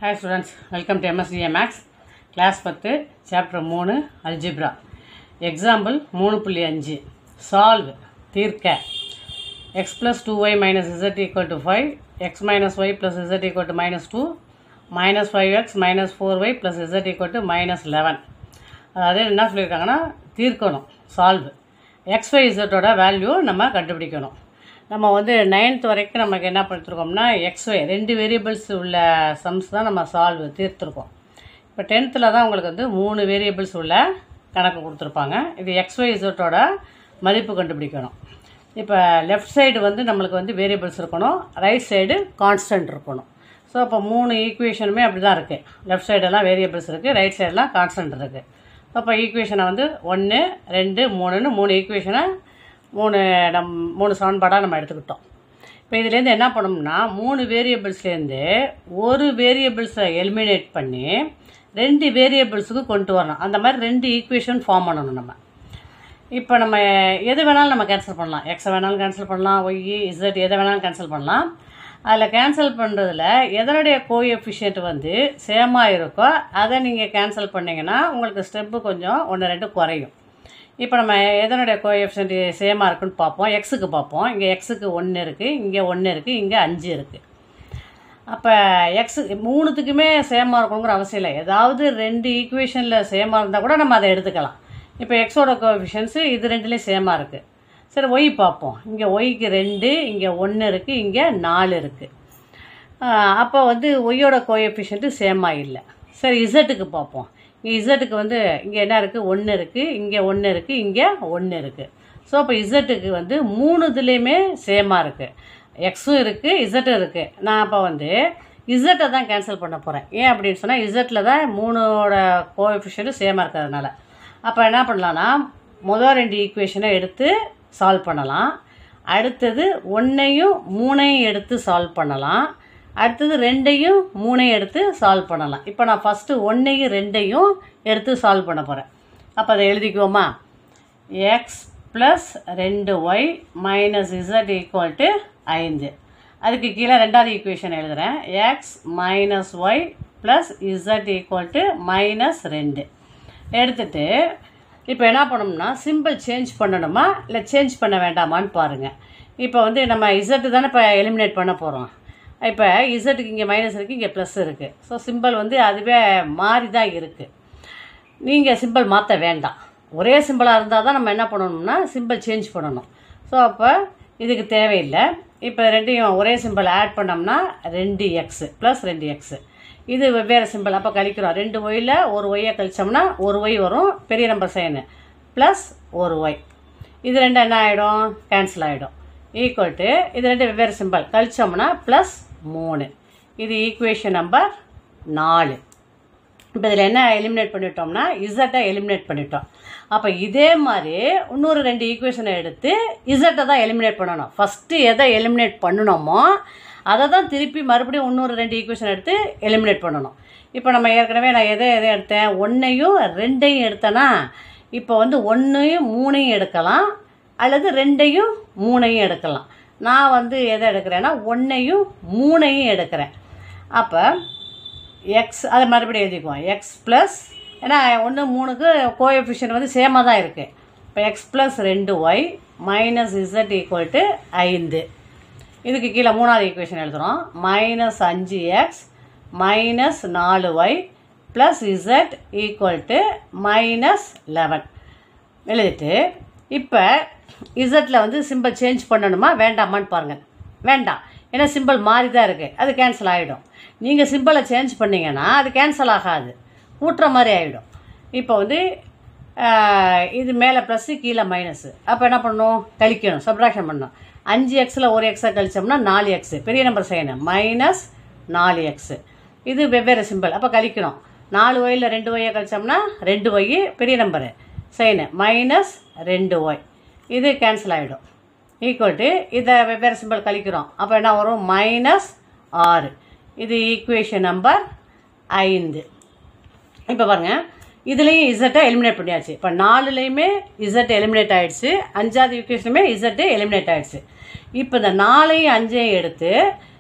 hi students welcome to MSTA maths class பத்து chapter மூணு algebra example மூணு புள்ளி அஞ்சு சால்வ் தீர்க்க x plus two y minus z equal to five x minus y plus z equal to minus two minus five x minus four y plus z equal to minus eleven அதாவது என்ன சொல்லியிருக்காங்கன்னா தீர்க்கணும் solve x y இசட்டோட value நம்ம கண்டுபிடிக்கணும் நம்ம வந்து ninth வரைக்கும் நமக்கு என்ன பண்ணிருக்கோம்னா எக்ஸ்ஒய் ரெண்டு வேரியபிள்ஸ் உள்ள சம்ஸ் தான் நம்ம சால்வ் தீர்த்துருக்கோம் இப்போ டென்த்தில் தான் உங்களுக்கு வந்து மூணு வேரியபிள்ஸ் உள்ள கணக்கு கொடுத்துருப்பாங்க இது எக்ஸ்ஒய் இசட்டோட மதிப்பு கண்டுபிடிக்கணும் இப்போ லெஃப்ட் சைடு வந்து நம்மளுக்கு வந்து வேரியபிள்ஸ் இருக்கணும் ரைட் சைடு கான்ஸ்டன்ட் இருக்கணும் ஸோ அப்போ மூணு ஈக்குவேஷனுமே அப்படி தான் இருக்குது லெஃப்ட் சைடெல்லாம் வேரியபிள்ஸ் இருக்குது ரைட் சைடெல்லாம் கான்ஸ்டன்ட் இருக்குது அப்போ ஈக்குவேஷனை வந்து ஒன்று ரெண்டு மூணுன்னு மூணு ஈக்குவேஷனை மூணு நம் மூணு சமன்பாடாக நம்ம எடுத்துக்கிட்டோம் இப்போ இதுலேருந்து என்ன பண்ணோம்னா மூணு வேரியபிள்ஸ்லேருந்து ஒரு வேரியபிள்ஸை எலிமினேட் பண்ணி ரெண்டு வேரியபிள்ஸுக்கு கொண்டு வரணும் அந்த மாதிரி ரெண்டு ஈக்குவேஷன் ஃபார்ம் பண்ணணும் நம்ம இப்போ நம்ம எது வேணாலும் நம்ம கேன்சல் பண்ணலாம் எக்ஸை வேணாலும் கேன்சல் பண்ணலாம் ஒய் இசட் எதை வேணாலும் கேன்சல் பண்ணலாம் அதில் கேன்சல் பண்ணுறதுல எதனுடைய கோஎஃபிஷியன்ட் வந்து சேமாக இருக்கோ அதை நீங்கள் கேன்சல் பண்ணிங்கன்னா உங்களுக்கு ஸ்டெப்பு கொஞ்சம் ஒன்று ரெண்டு குறையும் இப்போ நம்ம எதனுடைய கோஎஃபிஷியன்ட் சேமாக இருக்குன்னு பார்ப்போம் எக்ஸுக்கு பார்ப்போம் இங்கே எக்ஸுக்கு ஒன்று இருக்குது இங்கே ஒன்று இருக்குது இங்கே அஞ்சு இருக்குது அப்போ எக்ஸு மூணுத்துக்குமே சேமாக இருக்கணுங்கிற அவசியம் இல்லை ஏதாவது ரெண்டு ஈக்குவேஷனில் சேமாக இருந்தால் கூட நம்ம அதை எடுத்துக்கலாம் இப்போ எக்ஸோட கோஎஃபிஷியன்ஸு இது ரெண்டுலேயும் சேமாக இருக்குது சரி ஒய் பார்ப்போம் இங்கே ஒய்க்கு ரெண்டு இங்கே ஒன்று இருக்குது இங்கே நாலு இருக்குது அப்போ வந்து ஒய்யோட கோஎஃபிஷியன்ட்டு சேமாக இல்லை சரி இசட்டுக்கு பார்ப்போம் இங்கே இசட்டுக்கு வந்து இங்கே என்ன இருக்குது ஒன்று இருக்குது இங்கே ஒன்று இருக்குது இங்கே ஒன்று இருக்குது ஸோ அப்போ இசட்டுக்கு வந்து மூணு இதுலேயுமே சேமாக இருக்குது எக்ஸும் இருக்குது இசட்டும் இருக்குது நான் அப்போ வந்து இசட்டை தான் கேன்சல் பண்ண போகிறேன் ஏன் அப்படின்னு சொன்னால் இசட்டில் தான் மூணோட கோஎஃபிஷியன்ட்டும் சேமாக இருக்கிறதுனால அப்போ என்ன பண்ணலான்னா மொதல் ரெண்டு ஈக்குவேஷனை எடுத்து சால்வ் பண்ணலாம் அடுத்தது ஒன்றையும் மூணையும் எடுத்து சால்வ் பண்ணலாம் அடுத்தது ரெண்டையும் மூணையும் எடுத்து சால்வ் பண்ணலாம் இப்போ நான் ஃபஸ்ட்டு ஒன்றையும் ரெண்டையும் எடுத்து சால்வ் பண்ண போகிறேன் அப்போ அதை எழுதிக்குவோமா எக்ஸ் ப்ளஸ் ரெண்டு y minus z equal to ஐந்து அதுக்கு கீழே ரெண்டாவது ஈக்குவேஷன் எழுதுகிறேன் x minus y plus z equal to minus ரெண்டு எடுத்துட்டு இப்போ என்ன பண்ணணும்னா சிம்பிள் சேஞ்ச் பண்ணணுமா இல்லை சேஞ்ச் பண்ண வேண்டாமான்னு பாருங்கள் இப்போ வந்து நம்ம இசட்டு தானே இப்போ எலிமினேட் பண்ண போகிறோம் இப்போ இசட்டுக்கு இங்கே மைனஸ் இருக்குது இங்கே ப்ளஸ் இருக்குது ஸோ சிம்பிள் வந்து அதுவே மாறி தான் இருக்குது நீங்கள் சிம்பிள் மாற்ற வேண்டாம் ஒரே சிம்பிளாக இருந்தால் தான் நம்ம என்ன பண்ணணும்னா சிம்பிள் சேஞ்ச் பண்ணணும் ஸோ அப்போ இதுக்கு தேவையில்லை இப்போ ரெண்டையும் ஒரே சிம்பிள் ஆட் பண்ணோம்னா ரெண்டு எக்ஸு ப்ளஸ் ரெண்டு எக்ஸு இது வெவ்வேறு சிம்பிள் அப்போ கழிக்கிறோம் ரெண்டு ஒயில் ஒரு ஒய்யை கழிச்சோம்னா ஒரு ஒய் வரும் பெரிய நம்பர் சைனு ப்ளஸ் ஒரு ஒய் இது ரெண்டு என்ன ஆகிடும் கேன்சல் ஆகிடும் ஈக்குவல் டு இது ரெண்டு வெவ்வேறு சிம்பிள் கழிச்சோம்னா ப்ளஸ் மூணு இது ஈக்குவேஷன் நம்பர் நாலு இப்போ இதில் என்ன எலிமினேட் பண்ணிட்டோம்னா இசட்டை எலிமினேட் பண்ணிட்டோம் அப்போ இதே மாதிரி இன்னொரு ரெண்டு ஈக்குவேஷனை எடுத்து இசட்டை தான் எலிமினேட் பண்ணணும் ஃபஸ்ட்டு எதை எலிமினேட் பண்ணணுமோ அதை தான் திருப்பி மறுபடியும் இன்னொரு ரெண்டு ஈக்குவேஷன் எடுத்து எலிமினேட் பண்ணணும் இப்போ நம்ம ஏற்கனவே நான் எதை எதை எடுத்தேன் ஒன்றையும் ரெண்டையும் எடுத்தேன்னா இப்போ வந்து ஒன்றையும் மூணையும் எடுக்கலாம் அல்லது ரெண்டையும் மூணையும் எடுக்கலாம் நான் வந்து எதை எடுக்கிறேன்னா ஒன்றையும் மூணையும் எடுக்கிறேன் அப்போ எக்ஸ் அதை மறுபடியும் எழுதிக்குவோம் எக்ஸ் ப்ளஸ் ஏன்னா ஒன்று மூணுக்கு கோஎஃபிஷியன் வந்து சேமாக தான் இருக்குது இப்போ எக்ஸ் ப்ளஸ் ரெண்டு y minus z equal to ஐந்து இதுக்கு கீழே மூணாவது ஈக்குவேஷன் எழுதுகிறோம் மைனஸ் அஞ்சு எக்ஸ் மைனஸ் நாலு y plus z equal to minus eleven எழுதிட்டு இப்போ இசட்டில் வந்து சிம்பிள் சேஞ்ச் பண்ணணுமா வேண்டாமான்னு பாருங்கள் வேண்டாம் ஏன்னா சிம்பிள் மாறி தான் இருக்குது அது கேன்சல் ஆகிடும் நீங்கள் சிம்பிளை சேஞ்ச் பண்ணிங்கன்னா அது கேன்சல் ஆகாது கூட்டுற மாதிரி ஆகிடும் இப்போ வந்து இது மேலே ப்ளஸ்ஸு கீழே மைனஸு அப்போ என்ன பண்ணணும் கழிக்கணும் சப்ராக்ஷன் பண்ணணும் அஞ்சு எக்ஸில் ஒரு எக்ஸை கழிச்சோம்னா நாலு எக்ஸு பெரிய நம்பர் செய்யணும் மைனஸ் நாலு எக்ஸு இது வெவ்வேறு சிம்பிள் அப்போ கழிக்கணும் நாலு ஒயில் ரெண்டு ஒய்யை கழிச்சோம்னா ரெண்டு ஒய் பெரிய நம்பரு செய்யணும் மைனஸ் ரெண்டு ஒய் இது கேன்சல் ஆகிடும் ஈக்குவல் டு இதை வெவ்வேறு சிம்பிள் கழிக்கிறோம் அப்போ என்ன வரும் மைனஸ் ஆறு இது ஈக்குவேஷன் நம்பர் ஐந்து இப்போ பாருங்கள் இதுலேயும் இசட்டை எலிமினேட் பண்ணியாச்சு இப்போ நாலுலேயுமே இசட் எலிமினேட் ஆகிடுச்சு அஞ்சாவது ஈக்குவேஷனுமே இசட்டு எலிமினேட் ஆகிடுச்சு இப்போ இந்த நாலையும் அஞ்சையும் எடுத்து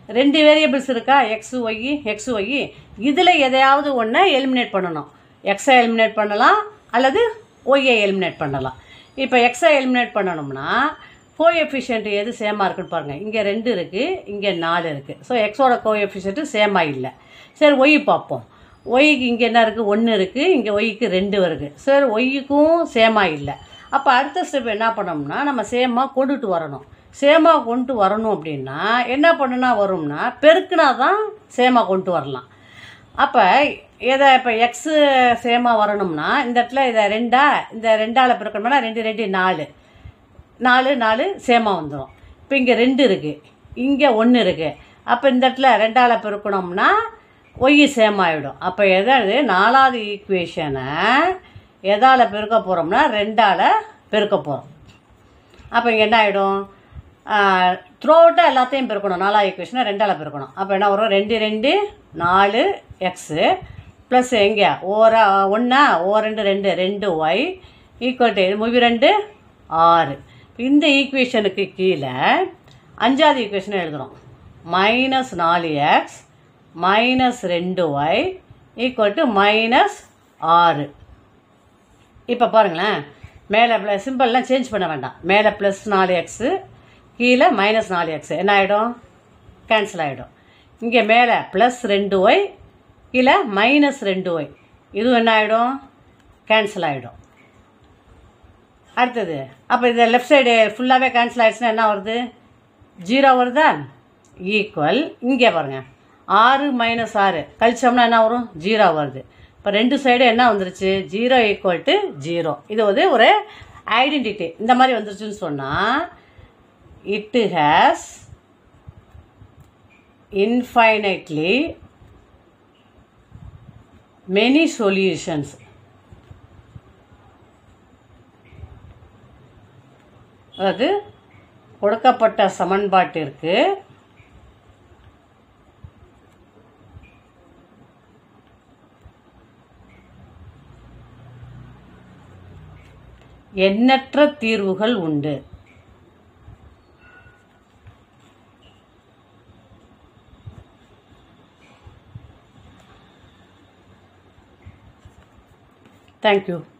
ரெண்டு வேரியபிள்ஸ் இருக்கா எக்ஸ் ஒய் எக்ஸ் ஒய் இதில் எதையாவது ஒன்றை எலிமினேட் பண்ணணும் எக்ஸை எலிமினேட் பண்ணலாம் அல்லது ஒய்யை எலிமினேட் பண்ணலாம் இப்போ எக்ஸை எலிமினேட் பண்ணணும்னா கோஎஃபிஷியன்ட் எது சேமாக இருக்குன்னு பாருங்கள் இங்கே ரெண்டு இருக்குது இங்கே நாலு இருக்குது ஸோ எக்ஸோட கோஎஃபிஷியன்ட்டு சேமாக இல்லை சரி ஒய் பார்ப்போம் ஒய்க்கு இங்கே என்ன இருக்குது ஒன்று இருக்குது இங்கே ஒய்க்கு ரெண்டு வருது சரி ஒய்க்கும் சேமாக இல்லை அப்போ அடுத்த ஸ்டெப் என்ன பண்ணோம்னா நம்ம சேமாக கொண்டுட்டு வரணும் சேமாக கொண்டு வரணும் அப்படின்னா என்ன பண்ணுனா வரும்னா பெருக்குனா தான் சேமாக கொண்டு வரலாம் அப்போ இதை இப்போ எக்ஸு சேமாக வரணும்னா இந்த இடத்துல இதை ரெண்டா இந்த ரெண்டால் பெருக்கணும்னா ரெண்டு ரெண்டு நாலு நாலு நாலு சேமாக வந்துடும் இப்போ இங்கே ரெண்டு இருக்குது இங்கே ஒன்று இருக்குது அப்போ இந்த இடத்துல ரெண்டால் பெருக்கணும்னா ஒய் சேம் ஆகிடும் அப்போ எதாவது நாலாவது ஈக்குவேஷனை எதால் பெருக்க போகிறோம்னா ரெண்டால் பெருக்க போகிறோம் அப்போ இங்கே என்ன ஆகிடும் த்ரூ அவுட்டாக எல்லாத்தையும் பெருக்கணும் நாலாவது ஈக்குவேஷனை ரெண்டால் பெருக்கணும் அப்போ என்ன வரும் ரெண்டு ரெண்டு நாலு எக்ஸு ப்ளஸ் எங்கே ஓரா ஒன்றா ஓ ரெண்டு ரெண்டு ரெண்டு ஒய் ஈக்குவல் டு இது மூவி ரெண்டு ஆறு இந்த ஈக்குவேஷனுக்கு கீழே அஞ்சாவது ஈக்குவேஷனை எழுதுகிறோம் மைனஸ் நாலு எக்ஸ் மைனஸ் ரெண்டு ஒய் ஈக்குவல் டு மைனஸ் ஆறு இப்போ பாருங்களேன் மேலே ப்ளஸ் சிம்பிள்லாம் சேஞ்ச் பண்ண வேண்டாம் மேலே ப்ளஸ் நாலு எக்ஸு கீழே மைனஸ் நாலு எக்ஸ் என்ன ஆகிடும் கேன்சல் ஆகிடும் இங்கே மேலே ப்ளஸ் ரெண்டு ஒய் கீழே மைனஸ் ரெண்டு ஒய் இதுவும் என்ன ஆகிடும் கேன்சல் ஆகிடும் அடுத்தது அப்போ இந்த லெஃப்ட் சைடு ஃபுல்லாகவே கேன்சல் ஆகிடுச்சுன்னா என்ன வருது ஜீரோ வருதா ஈக்குவல் இங்கே பாருங்கள் ஆறு மைனஸ் ஆறு கழிச்சோம்னா என்ன வரும் ஜீரோ வருது இப்போ ரெண்டு சைடு என்ன வந்துருச்சு ஜீரோ ஈக்குவல் டு ஜீரோ இது வந்து ஒரு ஐடென்டிட்டி இந்த மாதிரி வந்துருச்சுன்னு சொன்னால் இட்டு ஹேஸ் இன்ஃபைனைட்லி மெனி சொல்யூஷன்ஸ் அதாவது கொடுக்கப்பட்ட சமன்பாட்டிற்கு எண்ணற்ற தீர்வுகள் உண்டு தேங்க்யூ